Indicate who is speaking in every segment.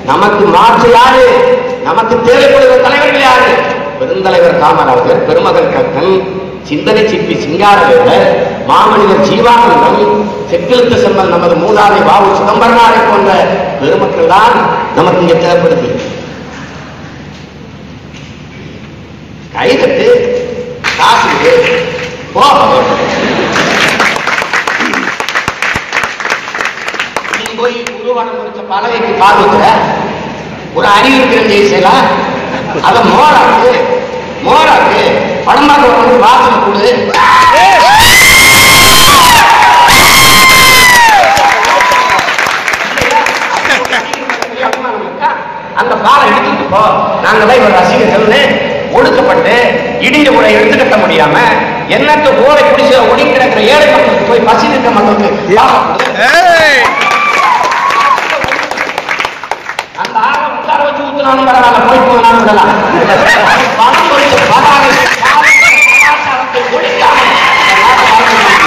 Speaker 1: நமக்கு மாற்று யாரு நமக்கு தேவைப்படுகிற தலைவர்கள் யாரு பெருந்தலைவர் காமராஜர் பெருமகன் கக்கன் சிந்தனை சிற்பி சிங்காரவேலர் மாமனிதர் ஜீவானந்தம் செக்கிழுத்த செம்மல் நமது மூதாதை பாபு சிதம்பரனாரை போன்ற பெருமக்கள் தான் நமக்கு இங்க தேவைப்படுது கைதட்டு காசு கொடு, போ நீ போய் உருவானம் முடிச்ச பலகைக்கு கால் வைக்கிற ஒரு அறிவு இருக்கிற ஜெயிசலாம் அத மோராக்கு மோராக்கு படம் பார்க்க வந்து வாசல் கொடு அந்த பாலை எடுத்துட்டு போ நாங்க தான் இவர் ரசிகர்கள்னு ஒடுக்கப்பட்டு இடிஞ்ச கூட எடுத்து கட்ட முடியாம என்னத்த ஓரை குடிச ஒடுங்கி கிடக்கிற ஏழை மக்களுக்கு போய் பசி இருக்க மக்களுக்கு பாலை கொடு. அந்த ஆளை உட்கார வச்சு ஊத்துனாலும் பரவாயில்ல போய் போனாலும் விடலாம் பணம் கொடுத்து பதாகை, கலாச்சாரத்தை ஒழிக்காம இந்த நாட்டை வளர்க்கணும்.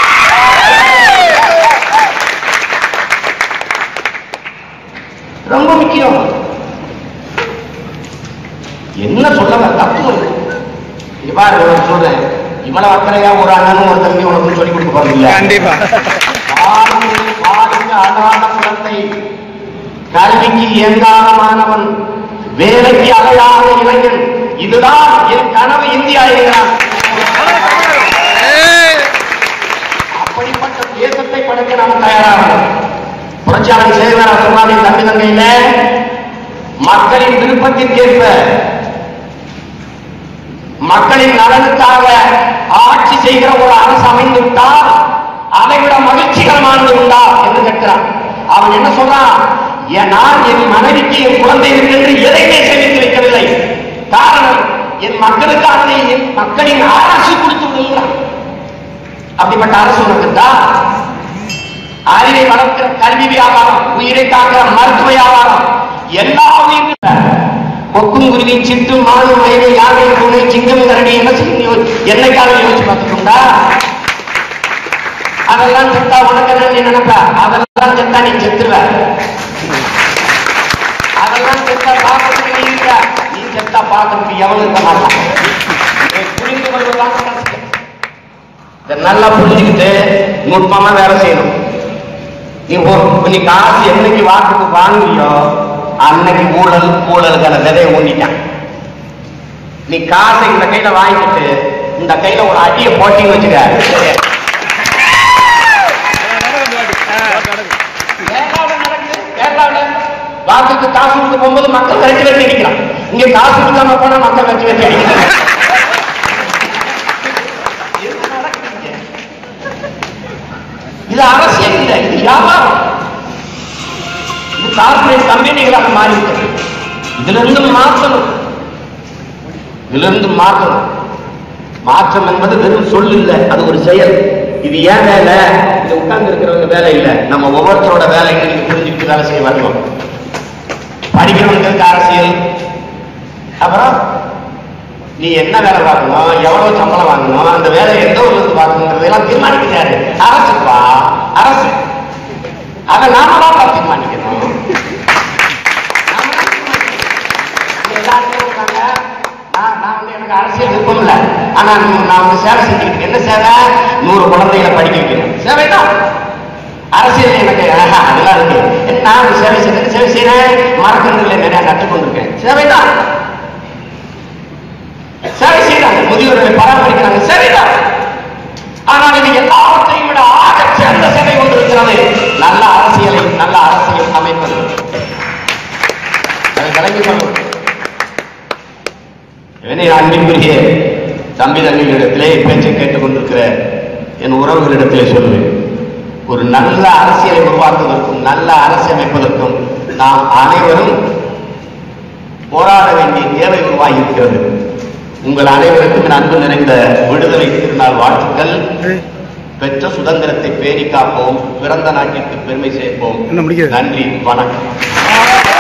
Speaker 1: ரொம்ப முக்கியம் என்ன சொல்ல வர தப்பு இல்லை. இங்க பாரு நான் சொல்றேன் இவ்வளவு அக்கறையா ஒரு அண்ணனும் ஒரு தம்பி உனக்கு சொல்லி கொடுக்க போறது இல்ல
Speaker 2: கண்டிப்பா
Speaker 1: பாருங்க பாருங்க அழகான குழந்தை கல்விக்கு இயங்காத மாணவன் வேலைக்கு அலையாத இளைஞன் இதுதான் என் கனவு இந்தியா என்கிறான் அப்படிப்பட்ட தேசத்தை படைக்க நாம் தயாராகிறோம் புரட்சியாளர் சேகர சொன்னாரின் தம்பி தங்கையில மக்களின் விருப்பத்திற்கேற்ப மக்களின் நலனுக்காக ஆட்சி செய்கிற ஒரு அரசு அமைந்து விட்டால் அதை விட மகிழ்ச்சிகரமானது உண்டா என்று கேட்கிறான் அவன் என்ன சொல்றான் "என் நான் என் மனைவிக்கு என் குழந்தைகளுக்கு என்று எதையுமே சேமித்து வைக்கவில்லை காரணம் என் மக்களுக்காக என் மக்களின் அரசு கொடுத்து விடுகிறான் அப்படிப்பட்ட அரசு உனக்கு தான் அறிவை வளர்க்கிற கல்வி வியாபாரம் உயிரை காக்கிற மருத்துவ வியாபாரம் எல்லா உயிரும் கொக்கும் குருவி சிட்டு மானு மயிலை யானை பூனை சிங்கம் கரடி என்ன செய்யும் யோ- என்னைக்காவது யோசிச்சு பார்த்துக்கோண்டா அதெல்லாம் செத்தா உனக்கு என்ன நீ நினைப்ப அதெல்லாம் செத்தா நீ செத்துருவ அதெல்லாம் செத்தா பார்க்கறதுக்கு நீ இருக்க நீ செத்தா பார்க்கறதுக்கு எவனும் இருக்க மாட்டான் இதை புரிந்து கொள்வதுதான் கஷ்டம். இதை நல்லா புரிஞ்சுக்கிட்டு நுட்பமா வேலை செய்யணும் நீ ஒரு நீ காசு என்னைக்கு வாக்குக்கு வாங்குறியோ அன்னைக்கு ஊழல் ஊழலுக்கான விதையை ஊண்டிட்டான் நீ காசை இந்த கையில வாங்கிட்டு இந்த கையில ஒரு அடியை போட்டின்னு வச்சுக்க கேரளாவுல நடக்குது, கேரளாவுல வாக்குக்கு காசு கொடுக்க போகும்போது மக்கள் வச்சு வச்சு அடிக்கிறான் இங்க காசு கொடுக்காம போனா மக்கள் வச்சு வச்சு அடிக்கிறாங்க என்ன நடக்குது இங்க? இது அரசியல் இல்லை இது வியாபாரம் இது கார்பரேட் கம்பெனிகளாக மாறி இருக்கிறது இதுல இருந்து மாற்றணும் இதுல இருந்து மாற்றணும் மாற்றம் என்பது வெறும் சொல் இல்லை அது ஒரு செயல் இது ஏன் வேலை இது உட்கார்ந்து இருக்கிறவங்க வேலை இல்லை நம்ம ஒவ்வொருத்தரோட வேலை நீங்க புரிஞ்சுக்கிட்டு வேலை செய்ய வரணும் படிக்கிறவங்களுக்கு அரசியல் அப்புறம் நீ என்ன வேலை பார்க்கணும் எவ்வளவு சம்பளம் வாங்கணும் அந்த வேலை எந்த ஊர்ல இருந்து பார்க்கணுங்கிறதெல்லாம் தீர்மானிக்கிறாரு அரசுப்பா அரசு அதை நாம தான் தீர்மானிக்கணும் நாம தான் தீர்மானிக்கணும். இங்க எல்லாரும் சொல்றாங்க, நான் நான் வந்து எனக்கு அரசியல் விருப்பம் இல்லை ஆனா நான் வந்து சேவை செஞ்சுக்கிட்டு என்ன சேவை நூறு குழந்தைகளை படிக்க வைக்கணும் சேவை தான் அரசியல் எனக்கு ஆஹா, அதெல்லாம் இருக்கு நான் வந்து சேவை செய்யறேன் சேவை செய்யறேன் மரக்கன்றுகளை நிறைய நட்டுக் கொண்டிருக்கேன் சேவை தான் சேவை செய்யறாங்க முதியோர்களை பராமரிக்கிறாங்க சேவைதான் ஆனால் இது எல்லாவற்றையும் விட ஆக சிறந்த சேவை ஒன்று இருக்கிறது நல்ல அரசியலை நல்ல அரசியல் அமைப்பது அதை கலங்கி கொள்ளும் எனவே அன்பிற்குரிய தம்பி தம்பிகளிடத்திலே பேச்சை கேட்டுக் கொண்டிருக்கிற என் உறவுகளிடத்திலே சொல்லுவேன் ஒரு நல்ல அரசியலை உருவாக்குவதற்கும் நல்ல அரசு அமைப்பதற்கும் நாம் அனைவரும் போராட வேண்டிய தேவை உருவாகி இருக்கிறது உங்கள் அனைவருக்கும் என் அன்பு நிறைந்த விடுதலை திருநாள் வாழ்த்துக்கள் பெற்ற சுதந்திரத்தை பேணி காப்போம் பிறந்த நாட்டிற்கு பெருமை சேர்ப்போம்
Speaker 2: என்ன முடிக்கிறது?
Speaker 1: நன்றி வணக்கம்